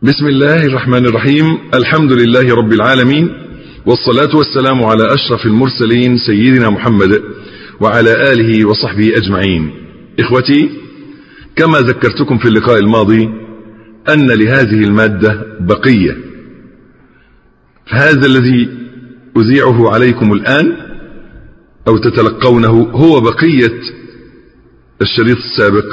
بسم الله الرحمن الرحيم الحمد لله رب العالمين والصلاة والسلام على أشرف المرسلين سيدنا محمد وعلى آله وصحبه أجمعين إخوتي كما ذكرتكم في اللقاء الماضي أن لهذه المادة بقية فهذا الذي أذيعه عليكم الآن أو تتلقونه هو بقية الشريط السابق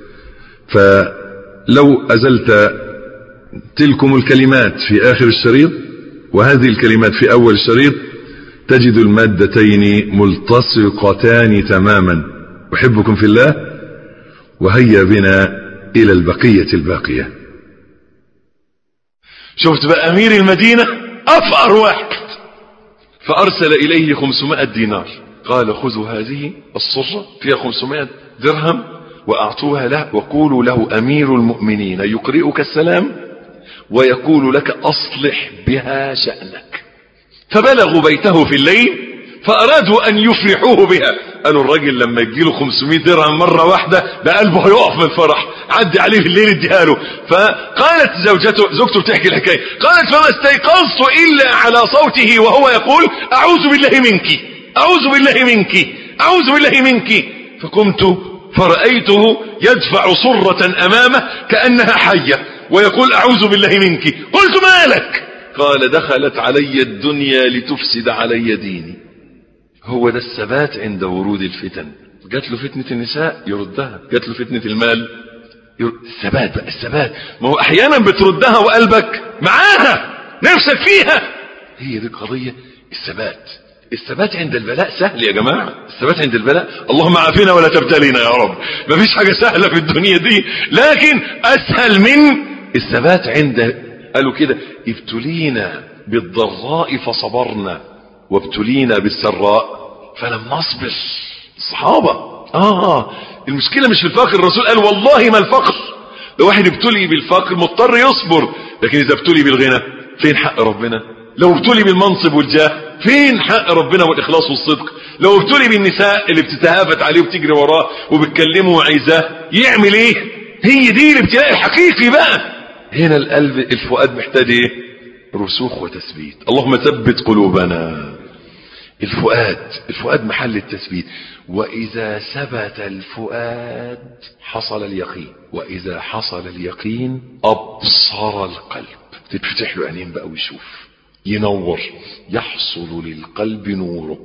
فلو أزلت تلكم الكلمات في آخر الشريط وهذه الكلمات في أول الشريط تجد المادتين ملتصقتان تماما أحبكم في الله وهيا بنا إلى البقية الباقية شفت بقى أمير المدينة أفقر واحد فأرسل إليه 500 دينار قال خذوا هذه الصرة فيها 500 درهم وأعطوها له وقولوا له أمير المؤمنين يقرئك السلام ويقول لك أصلح بها شأنك فبلغوا بيته في الليل فأرادوا أن يفرحوه بها قالوا الراجل لما يجيله 500 درهم مرة واحدة ده قلبه هيقف من الفرح عدي عليه في الليل اديها له فقالت زوجته زوجته بتحكي الحكاية قالت فما استيقظت إلا على صوته وهو يقول أعوذ بالله منك أعوذ بالله منك أعوذ بالله منك فقمت فرأيته يدفع صرة أمامه كأنها حية ويقول أعوذ بالله منك قلت ما لك قال دخلت علي الدنيا لتفسد علي ديني هو ده الثبات عند ورود الفتن جات له فتنة النساء يردها جات له فتنة المال يرد... الثبات بقى الثبات ما هو أحيانا بتردها وقلبك معاها نفسك فيها هي دي القضية الثبات الثبات عند البلاء سهل يا جماعة الثبات عند البلاء اللهم عافنا ولا تبتلينا يا رب مفيش حاجة سهلة في الدنيا دي لكن أسهل من الثبات عند قالوا كده ابتلينا بالضراء فصبرنا وابتلينا بالسراء فلم نصبر الصحابة آه المشكلة مش في الفقر الرسول قال والله ما الفقر لو واحد ابتلي بالفقر مضطر يصبر لكن إذا ابتلي بالغنى فين حق ربنا لو ابتلي بالمنصب والجاه فين حق ربنا والإخلاص والصدق لو ابتلي بالنساء اللي بتتهافت عليه وبتجري وراه وبتكلمه وعايزاه يعمل ايه هي دي الابتلاء الحقيقي بقى هنا القلب الفؤاد محتاج ايه رسوخ وتثبيت اللهم ثبت قلوبنا الفؤاد الفؤاد محل التثبيت وإذا ثبت الفؤاد حصل اليقين وإذا حصل اليقين أبصر القلب تتفتح له عينين بقى ويشوف ينور يحصل للقلب نوره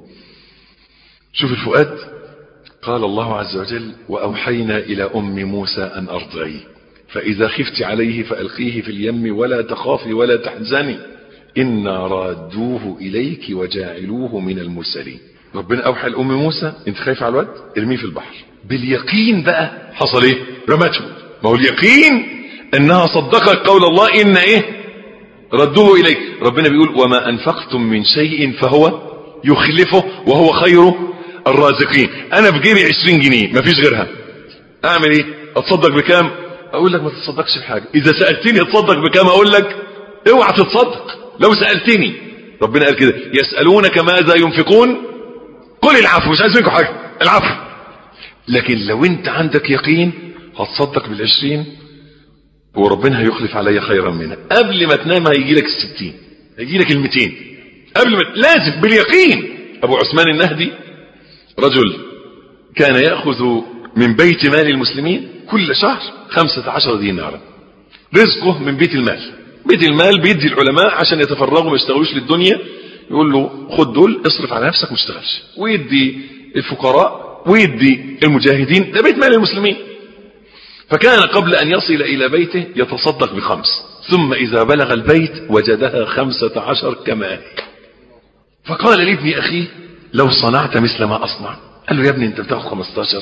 شوف الفؤاد قال الله عز وجل وأوحينا إلى أم موسى أن أرضعيه فإذا خفت عليه فألقيه في اليم ولا تخافي ولا تحزني إنا رادوه إليك وجاعلوه من المرسلين ربنا أوحى لأم موسى أنت خايف على الواد ارميه في البحر باليقين بقى حصل إيه رمته ما هو اليقين أنها صدقت قول الله إن إيه ردوه إليك ربنا بيقول وما أنفقتم من شيء فهو يخلفه وهو خير الرازقين أنا في جيبي 20 جنيه مفيش غيرها أعمل إيه أتصدق بكام أقول لك ما تتصدقش بحاجة إذا سألتني تصدق بكام أقول لك اوعى تتصدق لو سألتني ربنا قال كده يسألونك ماذا ينفقون قل العفو مش عايز منكم حاجة العفو لكن لو انت عندك يقين هتصدق بالعشرين وربنا هيخلف علي خيرا منها قبل ما تنام هيجي لك الستين هيجي لك المتين قبل ما لازم باليقين ابو عثمان النهدي رجل كان يأخذ من بيت مال المسلمين كل شهر خمسة عشر دينارا رزقه من بيت المال بيت المال بيدي العلماء عشان يتفرغوا ما يشتغلوش للدنيا يقول له خد دول اصرف على نفسك ما تشتغلش ويدي الفقراء ويدي المجاهدين ده بيت مال المسلمين فكان قبل أن يصل إلى بيته يتصدق بخمس ثم إذا بلغ البيت وجدها خمسة عشر كما هي فقال لابن أخيه لو صنعت مثل ما أصنع قال له يا ابني أنت بتاخد 15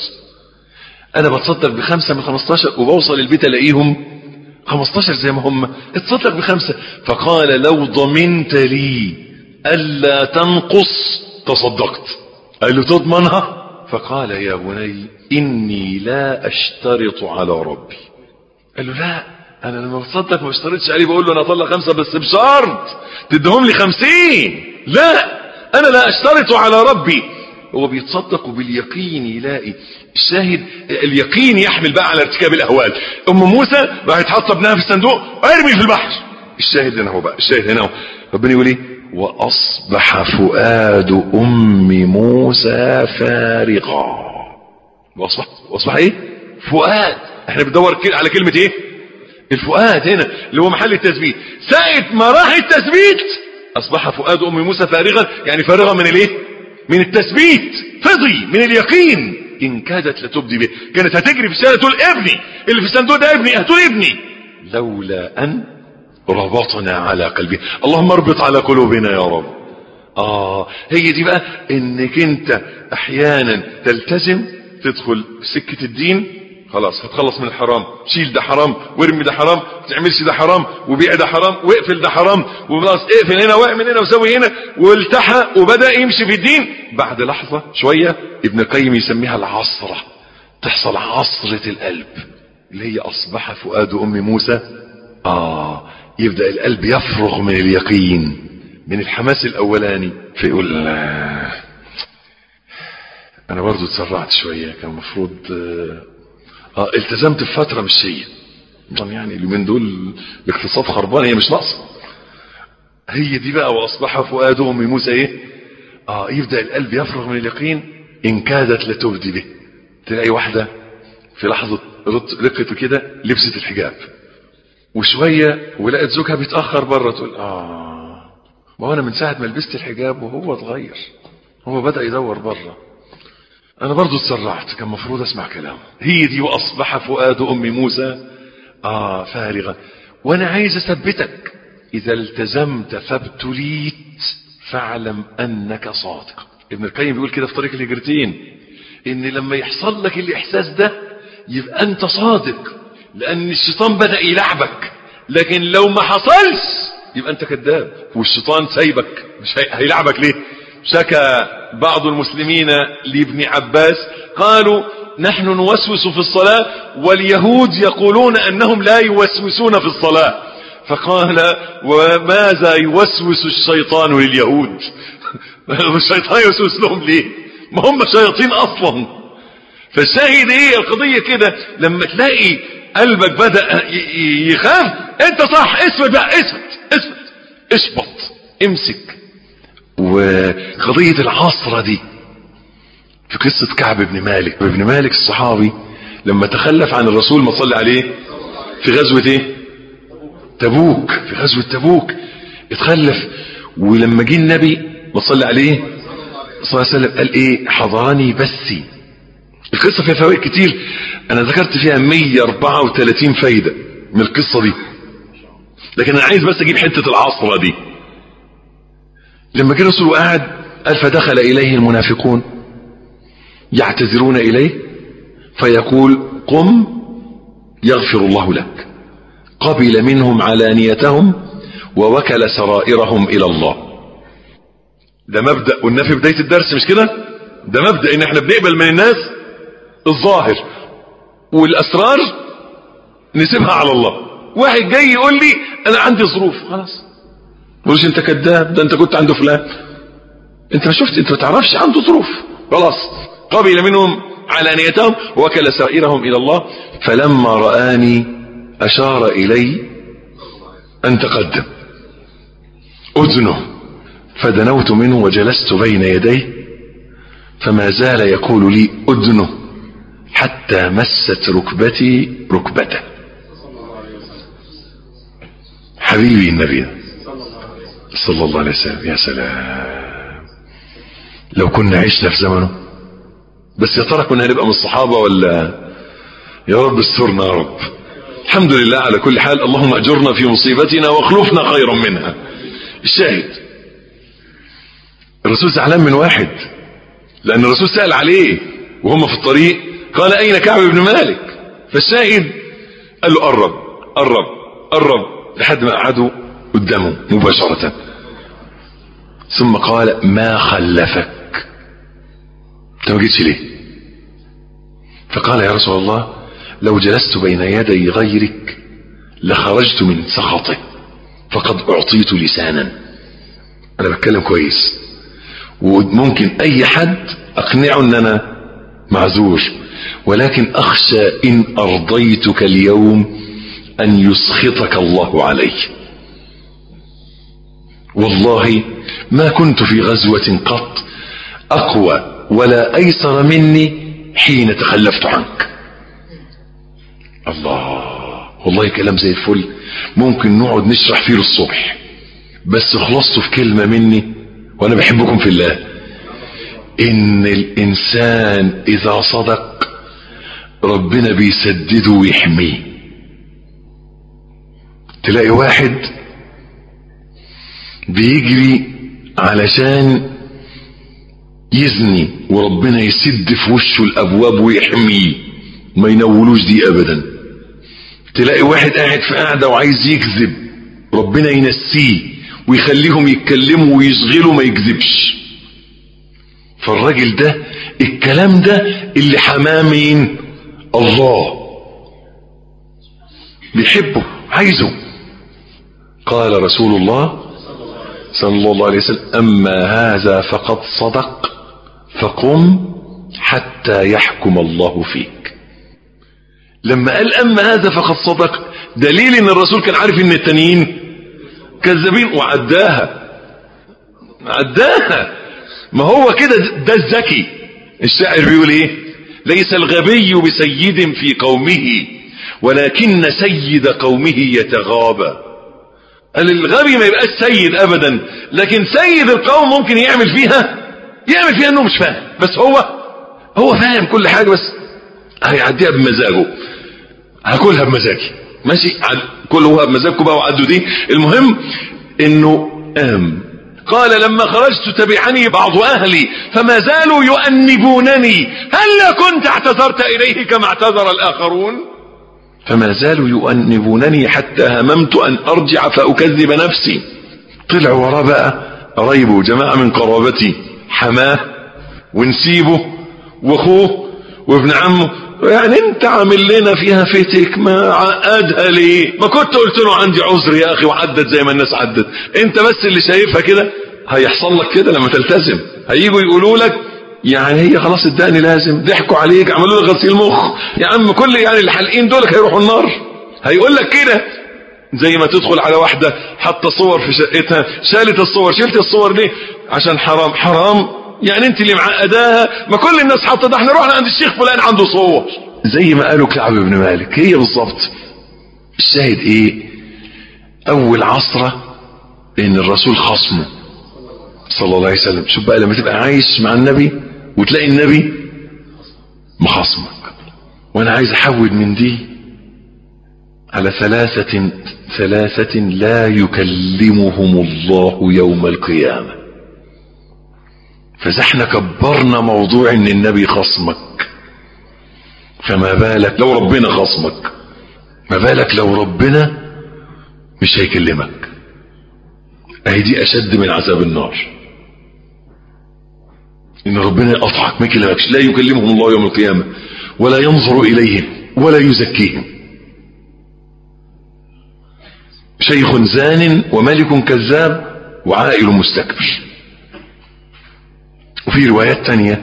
أنا بتصدق بخمسة من 15 وبوصل البيت ألاقيهم 15 زي ما هم اتصدق بخمسة فقال لو ضمنت لي ألا تنقص تصدقت قال له تضمنها فقال يا بني إني لا أشترط على ربي قال له لا أنا لما بتصدق ما اشترطش عليه بقول له أنا أطلع خمسة بس بشرط تدهم لي خمسين لا أنا لا أشترط على ربي هو بيتصدق وباليقين يلاقي الشاهد اليقين يحمل بقى على ارتكاب الاهوال ام موسى راحت حاطه ابنها في الصندوق ارمي في البحر الشاهد هنا هو بقى الشاهد هنا هو ربنا يقول ايه واصبح فؤاد ام موسى فارغا واصبح واصبح ايه فؤاد احنا بندور على كلمه ايه الفؤاد هنا اللي هو محل التثبيت ساعة ما راح التثبيت اصبح فؤاد ام موسى فارغا يعني فارغا من الايه من التثبيت فضي من اليقين ان كادت لتبدي به كانت هتجري في الشارع تقول ابني اللي في الصندوق ده ابني هتقول ابني لولا ان ربطنا على قلبه اللهم اربط على قلوبنا يا رب اه هي دي بقى انك انت احيانا تلتزم تدخل سكة الدين خلاص هتخلص من الحرام شيل ده حرام وارمي ده حرام ما تعملش ده حرام وبيع ده حرام واقفل ده حرام وخلاص اقفل هنا واعمل هنا وسوي هنا والتحى وبدا يمشي في الدين بعد لحظه شويه ابن القيم يسميها العصره تحصل عصره القلب اللي هي اصبح فؤاد ام موسى اه يبدا القلب يفرغ من اليقين من الحماس الاولاني فيقول آه انا برضو اتسرعت شويه كان المفروض آه اه التزمت في فتره مش هي طبعا يعني اليومين دول الاقتصاد خربان هي مش ناقصه هي دي بقى واصبح فؤاد ام موسى ايه اه يبدا القلب يفرغ من اليقين ان كادت لتبدي به تلاقي واحده في لحظه رقت كده لبست الحجاب وشويه ولقت زوجها بيتاخر بره تقول اه ما هو انا من ساعه ما لبست الحجاب وهو اتغير هو بدا يدور بره انا برضو اتسرعت كان مفروض اسمع كلامه هي دي واصبح فؤاد ام موسى اه فارغا وانا عايز اثبتك اذا التزمت فابتليت فاعلم انك صادق ابن القيم بيقول كده في طريق الهجرتين ان لما يحصل لك الاحساس ده يبقى انت صادق لان الشيطان بدا يلعبك لكن لو ما حصلش يبقى انت كذاب والشيطان سايبك مش هيلعبك ليه شكى بعض المسلمين لابن عباس قالوا نحن نوسوس في الصلاة واليهود يقولون أنهم لا يوسوسون في الصلاة فقال وماذا يوسوس الشيطان لليهود الشيطان يوسوس لهم ليه ما هم شياطين أصلا فالشاهد ايه القضية كده لما تلاقي قلبك بدأ يخاف انت صح اثبت بقى اثبت اثبت اثبت امسك وقضية العصرة دي في قصة كعب بن مالك ابن مالك الصحابي لما تخلف عن الرسول ما صلى عليه في غزوة ايه تبوك في غزوة تبوك اتخلف ولما جه النبي ما صلى عليه صلى الله عليه وسلم قال ايه حضرني بسي القصة فيها فوائد كتير انا ذكرت فيها 134 فايدة من القصة دي لكن انا عايز بس اجيب حتة العصرة دي لما جه الرسول وقعد قال فدخل إليه المنافقون يعتذرون إليه فيقول قم يغفر الله لك قبل منهم علانيتهم ووكل سرائرهم إلى الله ده مبدأ قلنا في بداية الدرس مش كده ده مبدأ ان احنا بنقبل من الناس الظاهر والأسرار نسيبها على الله واحد جاي يقول لي انا عندي ظروف خلاص مش انت كذاب ده انت كنت عنده فلان انت ما شفت انت ما تعرفش عنده ظروف خلاص قبل منهم علانيتهم وكل سائرهم الى الله فلما رآني اشار الي ان تقدم اذنه فدنوت منه وجلست بين يديه فما زال يقول لي اذنه حتى مست ركبتي ركبته حبيبي النبي صلى الله عليه وسلم يا سلام لو كنا عشنا في زمنه بس يا ترى كنا هنبقى من الصحابة ولا يا رب استرنا يا رب الحمد لله على كل حال اللهم اجرنا في مصيبتنا واخلفنا خيرا منها الشاهد الرسول زعلان من واحد لان الرسول سأل عليه وهم في الطريق قال اين كعب بن مالك فالشاهد قال له قرب قرب قرب لحد ما قعدوا قدامه مباشرة ثم قال ما خلفك انت ما جيتش ليه فقال يا رسول الله لو جلست بين يدي غيرك لخرجت من سخطه فقد اعطيت لسانا انا بتكلم كويس وممكن اي حد اقنعه ان انا معذور ولكن اخشى ان ارضيتك اليوم ان يسخطك الله علي والله ما كنت في غزوة قط اقوى ولا ايسر مني حين تخلفت عنك الله والله كلام زي الفل ممكن نقعد نشرح فيه للصبح بس خلصته في كلمة مني وانا بحبكم في الله ان الانسان اذا صدق ربنا بيسدده ويحميه تلاقي واحد بيجري علشان يزني وربنا يسد في وشه الابواب ويحميه ما ينولوش دي ابدا تلاقي واحد قاعد في قاعده وعايز يكذب ربنا ينسيه ويخليهم يتكلموا ويشغلوا ما يكذبش فالراجل ده الكلام ده اللي حماه مين الله بيحبه عايزه قال رسول الله صلى الله عليه وسلم أما هذا فقد صدق فقم حتى يحكم الله فيك لما قال أما هذا فقد صدق دليل ان الرسول كان عارف ان التانيين كذابين وعداها عداها ما هو كده ده الذكي الشاعر بيقول ايه ليس الغبي بسيد في قومه ولكن سيد قومه يتغابى قال الغبي ما يبقاش سيد ابدا لكن سيد القوم ممكن يعمل فيها يعمل فيها انه مش فاهم بس هو هو فاهم كل حاجه بس هيعديها بمزاجه هاكلها بمزاجي ماشي كلها بمزاجكم بقى وعدوا دي المهم انه قام قال لما خرجت تبعني بعض اهلي فما زالوا يؤنبونني هل كنت اعتذرت اليه كما اعتذر الاخرون فما زالوا يؤنبونني حتى هممت ان ارجع فاكذب نفسي طلع وراه بقى قرايبه جماعه من قرابتي حماه ونسيبه واخوه وابن عمه يعني انت عامل لنا فيها فتك ما عقدها ليه ما كنت قلت له عندي عذر يا اخي وعدت زي ما الناس عدت انت بس اللي شايفها كده هيحصل لك كده لما تلتزم هيجوا يقولوا لك يعني هي خلاص اداني لازم ضحكوا عليك عملوا لك غسيل مخ يا عم كل يعني اللي حالقين دول هيروحوا النار هيقول لك كده زي ما تدخل على واحدة حاطه صور في شقتها شالت الصور شلت الصور ليه عشان حرام حرام يعني انت اللي معقداها ما كل الناس حاطه ده احنا رحنا عند الشيخ فلان عنده صور زي ما قالوا كعب بن مالك هي بالظبط الشاهد ايه اول عصرة ان الرسول خصمه صلى الله عليه وسلم شوف بقى لما تبقى عايش مع النبي وتلاقي النبي مخصمك وانا عايز احود من دي على ثلاثة ثلاثة لا يكلمهم الله يوم القيامة فإذا احنا كبرنا موضوع ان النبي خصمك فما بالك لو ربنا خصمك ما بالك لو ربنا مش هيكلمك اهي دي اشد من عذاب النار ان ربنا يقطعك ما يكلمكش لا يكلمهم الله يوم القيامة ولا ينظر اليهم ولا يزكيهم شيخ زان وملك كذاب وعائل مستكبر وفي روايات تانية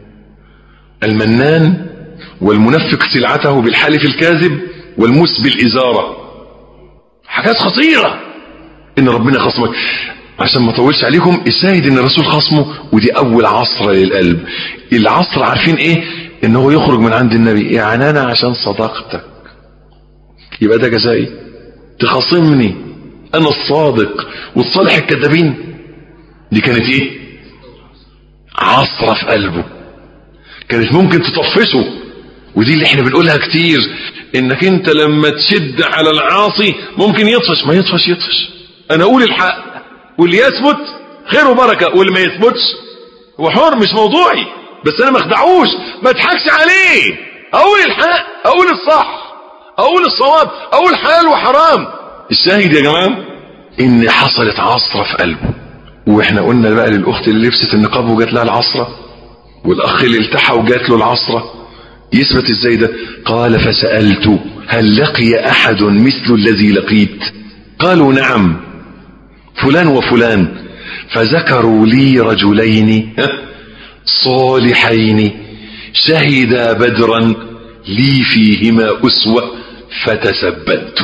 المنان والمنفق سلعته بالحلف الكاذب والمس بالإزارة حاجات خطيرة ان ربنا خصمك عشان ما اطولش عليكم الشاهد ان الرسول خصمه ودي اول عصر للقلب العصر عارفين ايه ان هو يخرج من عند النبي يعني انا عشان صداقتك يبقى ده جزائي تخاصمني انا الصادق والصالح الكذابين دي كانت ايه عصرة في قلبه كانت ممكن تطفشه ودي اللي احنا بنقولها كتير انك انت لما تشد على العاصي ممكن يطفش ما يطفش يطفش انا اقول الحق واللي يثبت خير وبركة واللي ما يثبتش هو حر مش موضوعي بس انا ما اخدعوش ما اضحكش عليه اقول الحق اقول الصح اقول الصواب اقول حلال وحرام الشاهد يا جماعة ان حصلت عصرة في قلبه واحنا قلنا بقى للاخت اللي لبست النقاب وجات لها العصرة والاخ اللي التحى وجات له العصرة يثبت ازاي ده قال فسألت هل لقي احد مثل الذي لقيت قالوا نعم فلان وفلان فذكروا لي رجلين صالحين شهدا بدرا لي فيهما أسوة فتثبت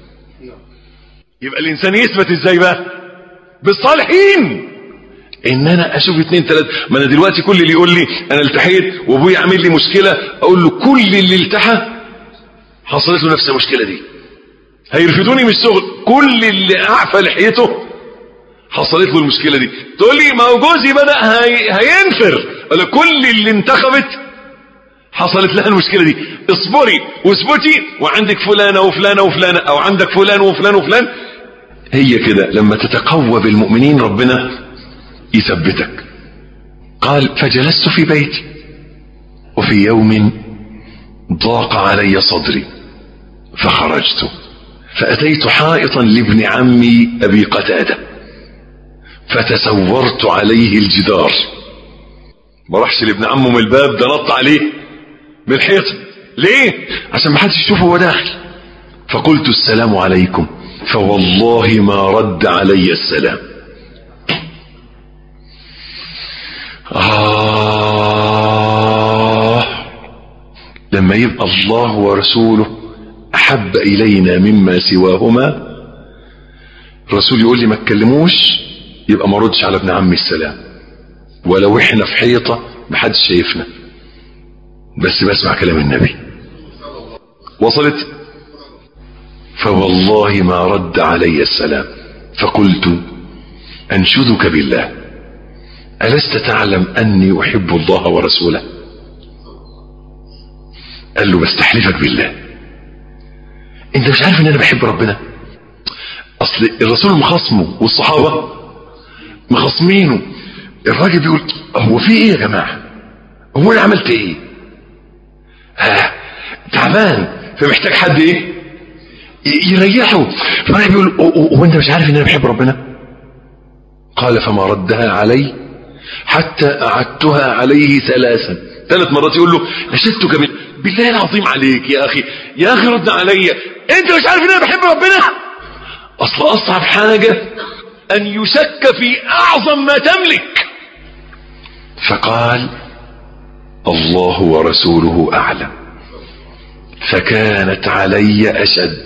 يبقى الإنسان يثبت ازاي بقى بالصالحين ان انا اشوف اتنين تلاتة ما انا دلوقتي كل اللي يقول لي انا التحيت وابويا عامل لي مشكلة اقول له كل اللي التحى حصلت له نفس المشكلة دي هيرفدوني من الشغل كل اللي اعفى لحيته حصلت له المشكلة دي تقول لي ما هو جوزي بدأ هي... هينفر ولا كل اللي انتخبت حصلت لها المشكلة دي اصبري واثبتي وعندك فلانة وفلانة وفلانة او عندك فلان وفلان وفلان هي كده لما تتقوى بالمؤمنين ربنا يثبتك قال فجلست في بيتي وفي يوم ضاق علي صدري فخرجت فأتيت حائطا لابن عمي أبي قتادة فتسورت عليه الجدار ما راحش لابن عمه من الباب ده نط عليه من الحيط ليه عشان ما حدش يشوفه هو داخل فقلت السلام عليكم فوالله ما رد علي السلام آه لما يبقى الله ورسوله أحب إلينا مما سواهما الرسول يقول لي ما تكلموش يبقى ما ردش على ابن عمي السلام ولو احنا في حيطة محدش شايفنا بس بسمع كلام النبي وصلت فوالله ما رد علي السلام فقلت أنشدك بالله ألست تعلم أني أحب الله ورسوله قال له بستحلفك بالله انت مش عارف ان انا بحب ربنا اصل الرسول مخاصمه والصحابة مخاصمينه الراجل بيقول هو في ايه يا جماعة هو انا عملت ايه ها تعبان فمحتاج حد ايه يريحه فالراجل بيقول هو انت مش عارف ان انا بحب ربنا قال فما ردها علي حتى أعدتها عليه ثلاثا ثلاث مرات يقول له نشدتك من بالله العظيم عليك يا أخي يا أخي رد علي أنت مش عارف إن أنا بحب ربنا أصل أصعب حاجة أن يشك في أعظم ما تملك فقال الله ورسوله أعلم فكانت علي أشد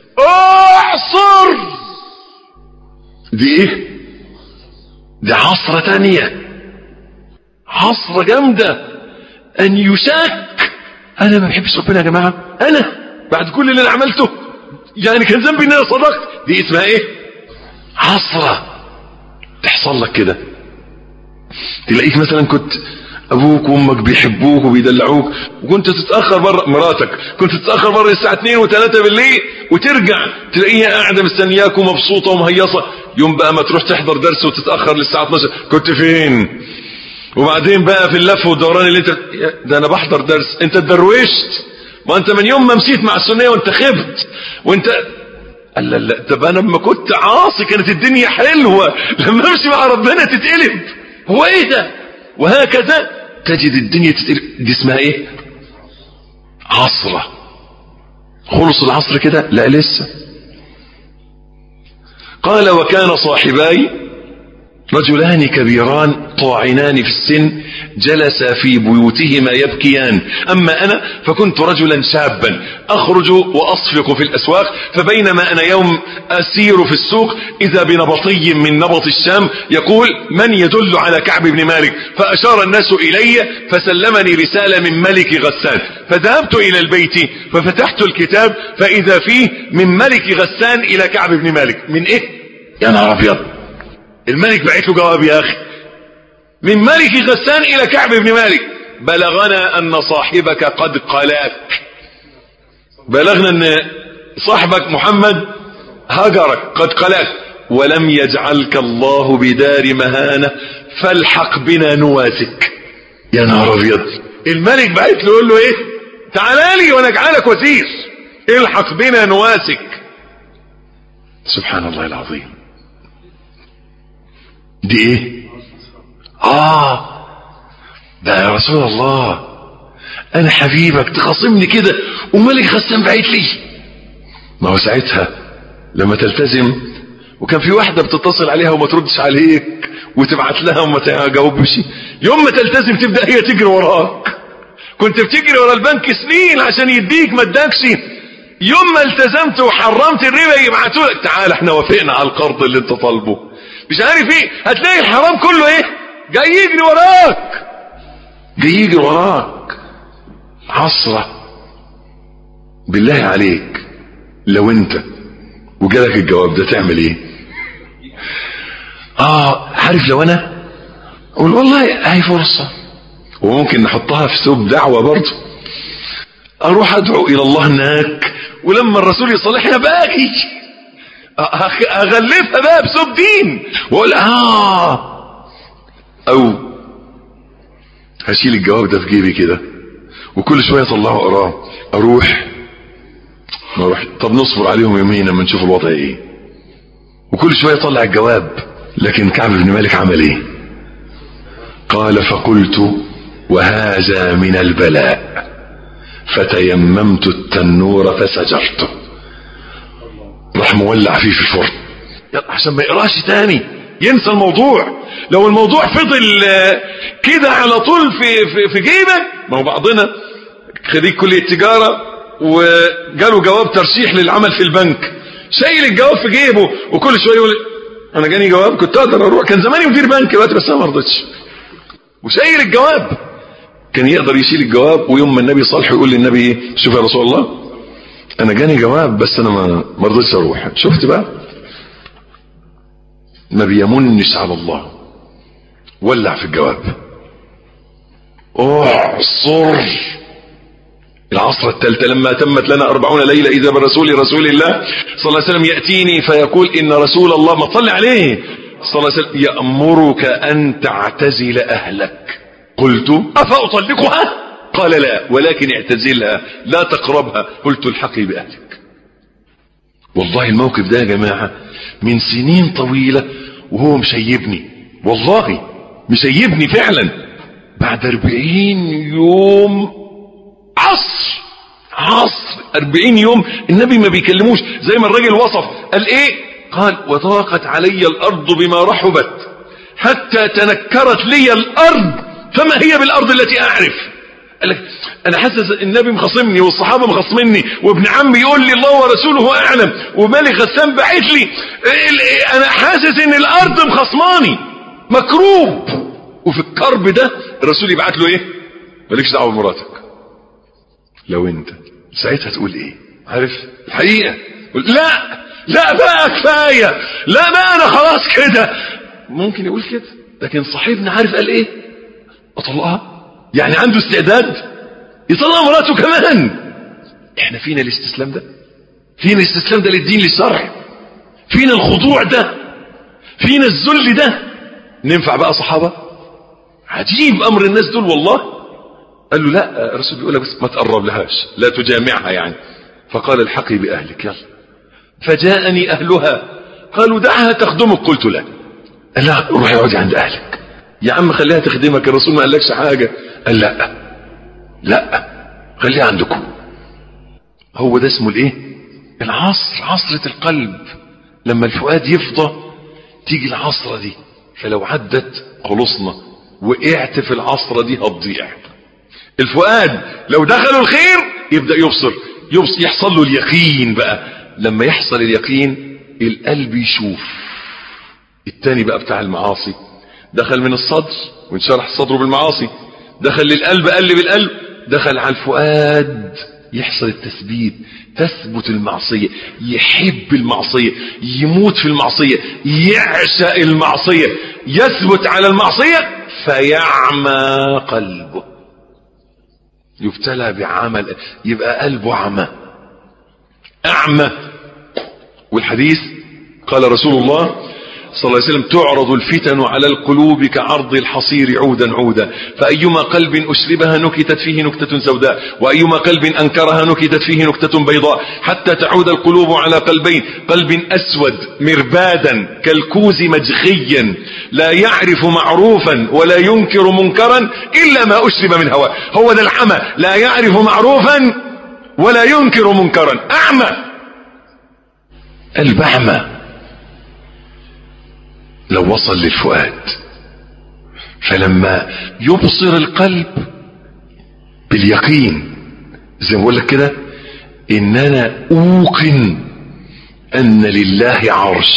أعصر دي إيه دي عصرة تانية عصرة جامدة ان يشاك انا ما بحبش ربنا يا جماعة انا بعد كل اللي انا عملته يعني كان ذنبي ان انا صدقت دي اسمها ايه عصرة تحصل لك كده تلاقيك مثلا كنت ابوك وامك بيحبوك وبيدلعوك وكنت تتاخر بره مراتك كنت تتاخر بره الساعه 2 و3 بالليل وترجع تلاقيها قاعده مستنياك ومبسوطه ومهيصه يوم بقى ما تروح تحضر درس وتتاخر للساعه 12 كنت فين وبعدين بقى في اللف والدوران اللي انت ده انا بحضر درس انت اتدروشت ما انت من يوم ما مشيت مع السنيه وانت خبت وانت قال لا لا طب انا لما كنت عاصي كانت الدنيا حلوه لما امشي مع ربنا تتقلب هو ايه ده وهكذا تجد الدنيا تتقلب دي اسمها ايه عصره خلص العصر كده لا لسه قال وكان صاحباي رجلان كبيران طاعنان في السن جلسا في بيوتهما يبكيان أما أنا فكنت رجلا شابا أخرج وأصفق في الأسواق فبينما أنا يوم أسير في السوق إذا بنبطي من نبط الشام يقول من يدل على كعب بن مالك فأشار الناس إلي فسلمني رسالة من ملك غسان فذهبت إلى البيت ففتحت الكتاب فإذا فيه من ملك غسان إلى كعب بن مالك من إيه يا نهار أبيض الملك بعت له جواب يا أخي من ملك غسان إلى كعب بن مالك بلغنا أن صاحبك قد قلاك بلغنا أن صاحبك محمد هجرك قد قلاك ولم يجعلك الله بدار مهانة فالحق بنا نواسك يا نهار أبيض الملك بعت له يقول له إيه تعال لي وأنا أجعلك وزير الحق بنا نواسك سبحان الله العظيم دي ايه اه ده يا رسول الله انا حبيبك تخاصمني كده وملك غسان بعيد لي ما هو ساعتها لما تلتزم وكان في واحدة بتتصل عليها وما تردش عليك وتبعت لها وما تجاوبش يوم ما تلتزم تبدأ هي تجري وراك كنت بتجري ورا البنك سنين عشان يديك ما ادكش يوم ما التزمت وحرمت الربا يبعتوا لك تعال احنا وافقنا على القرض اللي انت طالبه مش عارف ايه هتلاقي الحرام كله ايه جاي يجري وراك جاي يجري وراك عصرة بالله عليك لو انت وجالك الجواب ده تعمل ايه اه عارف لو انا اقول والله هاي فرصة وممكن نحطها في ثوب دعوة برضه اروح ادعو الى الله هناك ولما الرسول يصالحنا باجي اغلفها بقى بثوب دين واقول اه او هشيل الجواب ده في جيبي كده وكل شويه اطلعه اقراه اروح ما اروح طب نصبر عليهم يومين اما نشوف الوضع ايه وكل شويه اطلع الجواب لكن كعب بن مالك عمل ايه قال فقلت وهذا من البلاء فتيممت التنور فسجرته راح مولع فيه في الفرن يلا عشان ما يقراش تاني ينسى الموضوع لو الموضوع فضل كده على طول في في, في جيبه ما هو بعضنا خريج كليه تجاره وجاله جواب ترشيح للعمل في البنك شايل الجواب في جيبه وكل شويه يقول انا جاني جواب كنت اقدر اروح كان زماني مدير بنك دلوقتي بس انا ما رضيتش وشايل الجواب كان يقدر يشيل الجواب ويوم ما النبي صالح يقول للنبي ايه شوف يا رسول الله انا جاني جواب بس انا ما ما رضيتش اروح شفت بقى ما بيمنش على الله ولع في الجواب اعصر العصر الثالثة لما تمت لنا أربعون ليلة إذا برسول رسول الله صلى الله عليه وسلم يأتيني فيقول إن رسول الله ما تصلي عليه صلى الله عليه وسلم يأمرك أن تعتزل أهلك قلت أفأطلقها قال لا ولكن اعتزلها لا تقربها قلت الحقي بأهلك والله الموقف ده يا جماعة من سنين طويلة وهو مشيبني والله مشيبني فعلا بعد أربعين يوم عصر عصر أربعين يوم النبي ما بيكلموش زي ما الراجل وصف قال ايه قال وضاقت علي الأرض بما رحبت حتى تنكرت لي الأرض فما هي بالأرض التي أعرف قال لك أنا حاسس النبي مخصمني والصحابة مخصمني وابن عمي يقول لي الله ورسوله أعلم ومالك غسان باعت لي أنا حاسس إن الأرض مخصماني مكروب وفي الكرب ده الرسول يبعت له إيه مالكش دعوة بمراتك لو أنت ساعتها تقول إيه عارف الحقيقة لا لا بقى كفاية لا بقى أنا خلاص كده ممكن يقول كده لكن صاحبنا عارف قال إيه أطلقها يعني عنده استعداد يطلق مراته كمان احنا فينا الاستسلام ده فينا الاستسلام ده للدين للشرع فينا الخضوع ده فينا الذل ده ننفع بقى صحابة عجيب امر الناس دول والله قال له لا الرسول بيقول لك بس ما تقرب لهاش لا تجامعها يعني فقال الحقي باهلك يلا فجاءني اهلها قالوا دعها تخدمك قلت لا قال لا روحي اقعدي عند اهلك يا عم خليها تخدمك الرسول ما قالكش حاجة قال لا لا خليها عندكم هو ده اسمه الايه العصر عصرة القلب لما الفؤاد يفضى تيجي العصرة دي فلو عدت خلصنا وقعت في العصرة دي هتضيع الفؤاد لو دخلوا الخير يبدأ يبصر, يبصر يحصل له اليقين بقى لما يحصل اليقين القلب يشوف التاني بقى بتاع المعاصي دخل من الصدر وانشرح صدره بالمعاصي دخل للقلب قلب القلب دخل على الفؤاد يحصل التثبيت تثبت المعصية يحب المعصية يموت في المعصية يعشق المعصية يثبت على المعصية فيعمى قلبه يبتلى بعمل يبقى قلبه عمى أعمى والحديث قال رسول الله صلى الله عليه وسلم تعرض الفتن على القلوب كعرض الحصير عودا عودا فأيما قلب أشربها نكتت فيه نكتة سوداء وأيما قلب أنكرها نكتت فيه نكتة بيضاء حتى تعود القلوب على قلبين قلب أسود مربادا كالكوز مجخيا لا يعرف معروفا ولا ينكر منكرا إلا ما أشرب من هواه هو ده العمى لا يعرف معروفا ولا ينكر منكرا أعمى قلب أعمى لو وصل للفؤاد فلما يبصر القلب باليقين زي ما بقول لك كده ان انا اوقن ان لله عرش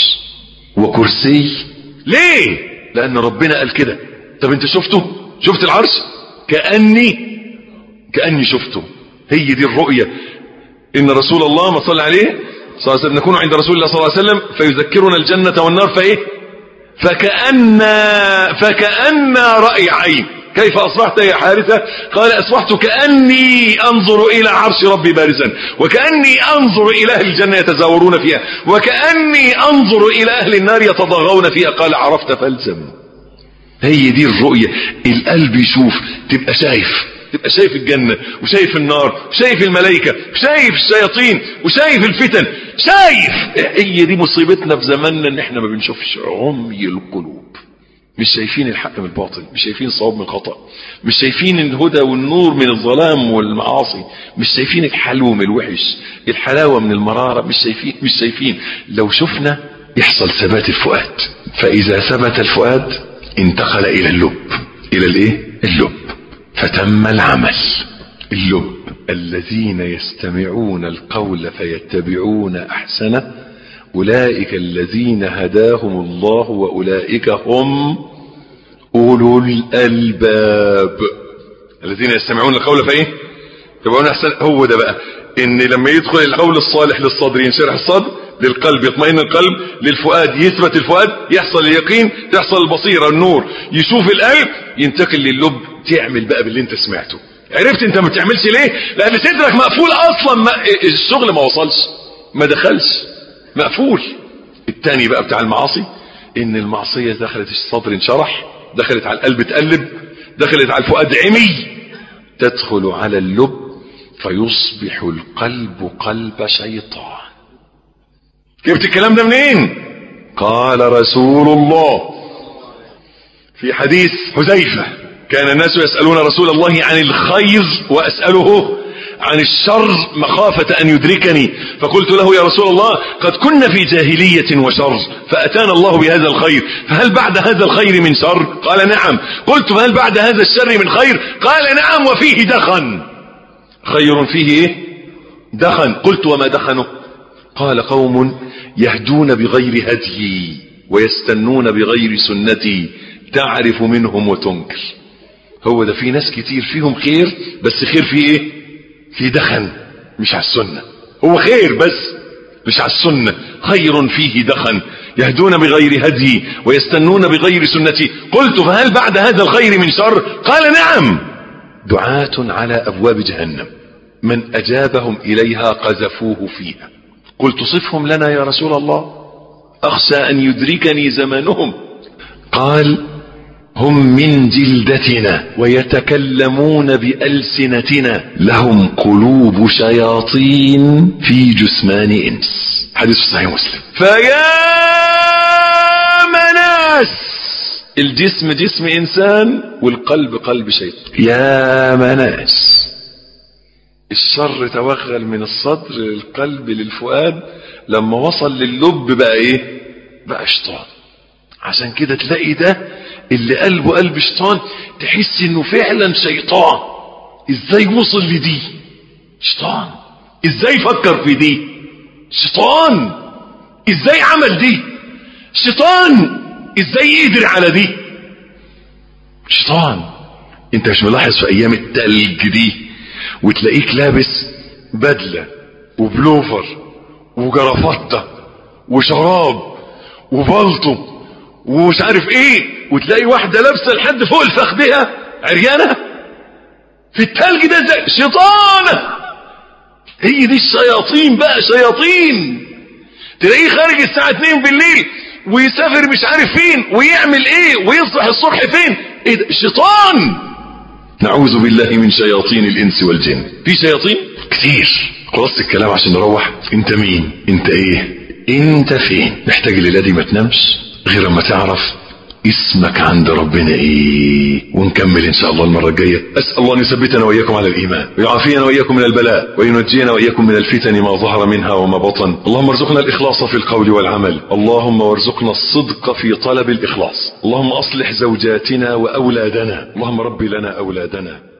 وكرسي ليه لان ربنا قال كده طب انت شفته شفت العرش كاني كاني شفته هي دي الرؤيه ان رسول الله ما صلى عليه صلى الله عليه وسلم نكون عند رسول الله صلى الله عليه وسلم فيذكرنا الجنه والنار فايه فكأن فكأن رأي عين كيف أصبحت يا حارثة قال أصبحت كأني أنظر إلى عرش ربي بارزا وكأني أنظر إلى أهل الجنة يتزاورون فيها وكأني أنظر إلى أهل النار يتضغون فيها قال عرفت فالزم هي دي الرؤية القلب يشوف تبقى شايف تبقى شايف الجنة وشايف النار وشايف الملائكة وشايف الشياطين وشايف الفتن شايف هي دي مصيبتنا في زماننا ان احنا ما بنشوفش عمي القلوب مش شايفين الحق من الباطل مش شايفين الصواب من الخطأ مش شايفين الهدى والنور من الظلام والمعاصي مش شايفين الحلو من الوحش الحلاوة من المرارة مش شايفين مش شايفين لو شفنا يحصل ثبات الفؤاد فإذا ثبت الفؤاد انتقل إلى اللب إلى الإيه؟ اللب فتم العمل اللب الذين يستمعون القول فيتبعون أحسنه أولئك الذين هداهم الله وأولئك هم أولو الألباب الذين يستمعون القول فإيه يتبعون أحسن هو ده بقى إن لما يدخل القول الصالح للصدر ينشرح الصدر للقلب يطمئن القلب للفؤاد يثبت الفؤاد يحصل اليقين تحصل البصيرة النور يشوف القلب ينتقل للب تعمل بقى باللي انت سمعته عرفت انت ما بتعملش ليه لان صدرك مقفول اصلا ما الشغل ما وصلش ما دخلش مقفول التاني بقى بتاع المعاصي ان المعصية دخلت الصدر انشرح دخلت على القلب تقلب دخلت على الفؤاد عمي تدخل على اللب فيصبح القلب قلب شيطان جبت الكلام ده منين قال رسول الله في حديث حذيفة كان الناس يسألون رسول الله عن الخير وأسأله عن الشر مخافة أن يدركني فقلت له يا رسول الله قد كنا في جاهلية وشر فأتانا الله بهذا الخير فهل بعد هذا الخير من شر قال نعم قلت فهل بعد هذا الشر من خير قال نعم وفيه دخن خير فيه ايه دخن قلت وما دخنه قال قوم يهدون بغير هديي ويستنون بغير سنتي تعرف منهم وتنكر هو ده في ناس كتير فيهم خير بس خير فيه ايه في دخن مش على السنة هو خير بس مش على السنة خير فيه دخن يهدون بغير هدي ويستنون بغير سنتي قلت فهل بعد هذا الخير من شر قال نعم دعاة على أبواب جهنم من أجابهم إليها قذفوه فيها قلت صفهم لنا يا رسول الله أخشى أن يدركني زمانهم قال هم من جلدتنا ويتكلمون بألسنتنا لهم قلوب شياطين في جثمان إنس حديث في صحيح مسلم فيا مناس الجسم جسم إنسان والقلب قلب شيطان يا مناس الشر توغل من الصدر للقلب للفؤاد لما وصل لللب بقى ايه بقى شيطان عشان كده تلاقي ده اللي قلبه قلب شيطان تحس انه فعلا شيطان ازاي وصل لدي شيطان ازاي فكر في دي شيطان ازاي عمل دي شيطان ازاي قدر على دي شيطان انت مش ملاحظ في ايام التلج دي وتلاقيك لابس بدلة وبلوفر وجرافطة وشراب وبلطو ومش عارف ايه وتلاقي واحدة لابسة لحد فوق الفخدها عريانة في التلج ده زي شيطانة هي دي الشياطين بقى شياطين تلاقيه خارج الساعة 2 بالليل ويسافر مش عارف فين ويعمل ايه ويصبح الصبح فين ايه ده شيطان نعوذ بالله من شياطين الانس والجن في شياطين كتير خلاص الكلام عشان نروح انت مين انت ايه انت فين محتاج الليله دي ما تنامش غير اما تعرف اسمك عند ربنا ايه ونكمل ان شاء الله المرة الجاية اسأل الله ان يثبتنا واياكم على الايمان ويعافينا واياكم من البلاء وينجينا واياكم من الفتن ما ظهر منها وما بطن اللهم ارزقنا الاخلاص في القول والعمل اللهم وارزقنا الصدق في طلب الاخلاص اللهم اصلح زوجاتنا واولادنا اللهم ربي لنا اولادنا